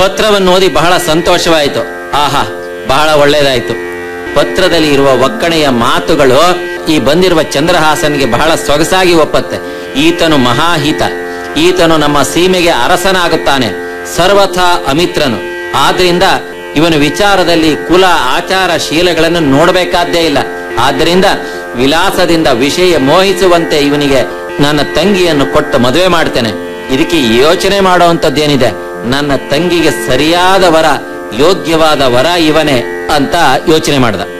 ಪತ್ರವನ್ನು ಓದಿ ಬಹಳ ಸಂತೋಷವಾಯಿತು ಆಹಾ ಬಹಳ ಒಳ್ಳೆಯದಾಯ್ತು ಪತ್ರದಲ್ಲಿ ಇರುವ ಒಕ್ಕಣೆಯ ಮಾತುಗಳು ಈ ಬಂದಿರುವ ಚಂದ್ರಹಾಸನ್ಗೆ ಬಹಳ ಸೊಗಸಾಗಿ ಒಪ್ಪತ್ತೆ ಈತನು ಮಹಾಹಿತ ಈತನು ನಮ್ಮ ಸೀಮೆಗೆ ಅರಸನಾಗುತ್ತಾನೆ ಸರ್ವಥಾ ಅಮಿತ್ರನು ಆದ್ರಿಂದ ಇವನ ವಿಚಾರದಲ್ಲಿ ಕುಲ ಆಚಾರ ಶೀಲಗಳನ್ನು ನೋಡಬೇಕಾದ್ದೇ ಇಲ್ಲ ಆದ್ದರಿಂದ ವಿಲಾಸದಿಂದ ವಿಷಯ ಮೋಹಿಸುವಂತೆ ಇವನಿಗೆ ನನ್ನ ತಂಗಿಯನ್ನು ಕೊಟ್ಟು ಮದುವೆ ಮಾಡ್ತೇನೆ ಇದಕ್ಕೆ ಯೋಚನೆ ಮಾಡುವಂತದ್ದೇನಿದೆ ನನ್ನ ತಂಗಿಗೆ ಸರಿಯಾದ ವರ ಯೋಗ್ಯವಾದ ವರ ಇವನೇ ಅಂತ ಯೋಚನೆ ಮಾಡ್ದ